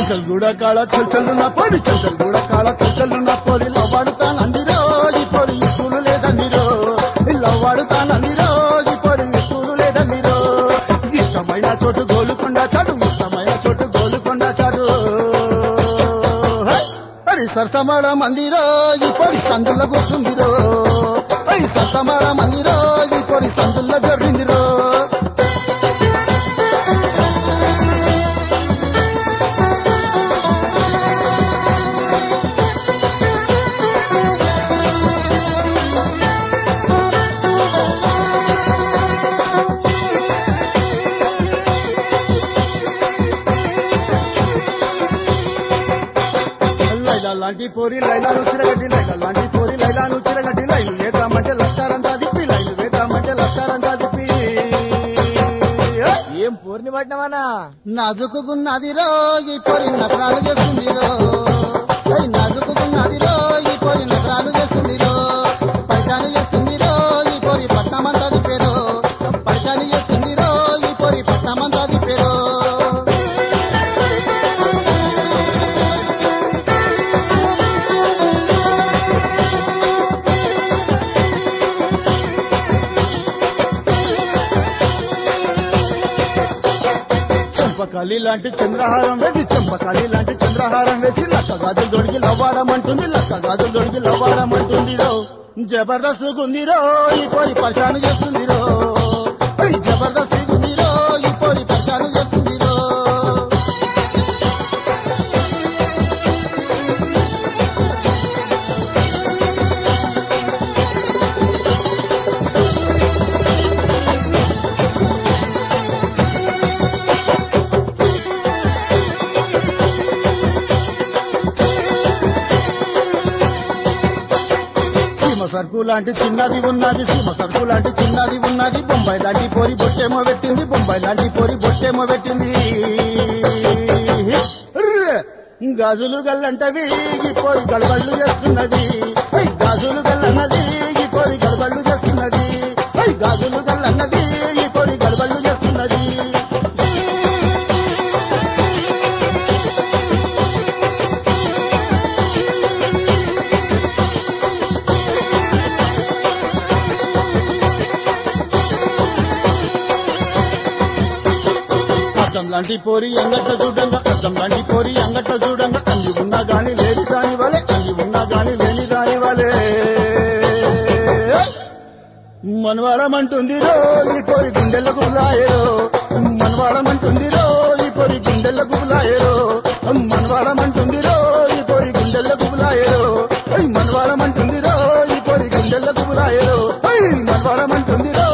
చంచల్ గూడ కాళ చల్చల్లు నా పోరి చంచల్ గూడ కాళ చల్చల్లు నా పోరి లవ్వాడుతానందిరో ఈ పోరి స్కూలు లేదందిరో లవ్వాడుతానందిరో ఈ పోరి స్కూలు లేదందిరో ఇష్టమైన చోటు గోలుకొండ చాటు ఇష్టమైన చోటు గోలుకొండ చాటు హై! అరి సరసమాడ మందిరో ఈ పొడి సందుల కూర్చుందిరో అయి సరసమాడ మందిరో ఈ పొడి సందుల్లో జొర్రిందిరో లైలా లాంటి పోరి లైలాను చిరగడ్డి లైలా లాంటి పోరి లైలాను చిరగడ్డి లైలు వేద్దామంటే లస్కారంతా దిప్పి లైలు వేద్దామంటే లస్కారంతా దిప్పి ఏం పూర్ణి పట్టినవనా నాజుకున్నది రో ఈ పొరి నకరాలు చేస్తుంది రో ఏయ్ నాజుకున్నది రో ఈ పొరి నకరాలు చేస్తుంది రో పరిశాని చేస్తుంది రో ఈ పొరి పట్నమంతా దిప్పేరో పరిశాని చేస్తుంది రో ఈ పొరి పట్నమంతా దిప్పేరో చంపకాలి లాంటి చంద్రహారం వేసి చంపకాలి లాంటి చంద్రహారం వేసి లక్క గాజులు దొడిగి లవ్వాడమంటుంది లక్క గాజులు దొడిగి లవ్వాడమంటుంది రో జబర్దస్త్ గుందిరో ఈ పోరి పరిశాను చేస్తుంది రో ఏయ్ జబర్దస్త్ గుందిరో ఈ పోరి పరిశాను చేస్తుంది రో సీమ సరుకు లాంటి చిన్నది ఉన్నది సీమ సరుకు లాంటి చిన్నది ఉన్నది బొంబాయి లాంటి పోరి బొట్టేమో పెట్టింది బొంబాయి లాంటి పోరి బొట్టేమో పెట్టింది ర్ర్! గాజులు గల్లంటవి ఈ పోరి గడబళ్ళు చేస్తున్నది ఐ గాజులు గల్లన్నది ఈ పోరి గడబళ్ళు చేస్తున్నది ఐ గాజులు గల్లన్నది ఈ పోరి గడబళ్ళు చేస్తున్నది అద్దం లాంటి పోరి అంగట్ట చూడంగా అద్దం లాంటి పోరి అంగట్ట చూడంగా అంది ఉన్నా గాని లేని దాని వలె అంది ఉన్నా గాని లేని దాని వలె మనవాడమంటుంది రో ఈ పోరి గుండెల గుబులాయరో మనవాడమంటుంది రో ఈ పోరి గుండెల గుబులాయరో మనవాడమంటుంది రో ఈ పోరి గుండెల గుబులాయరో మనవాడమంటుంది రో ఈ పోరి గుండెల గుబులాయరో మనవాడమంటుంది రో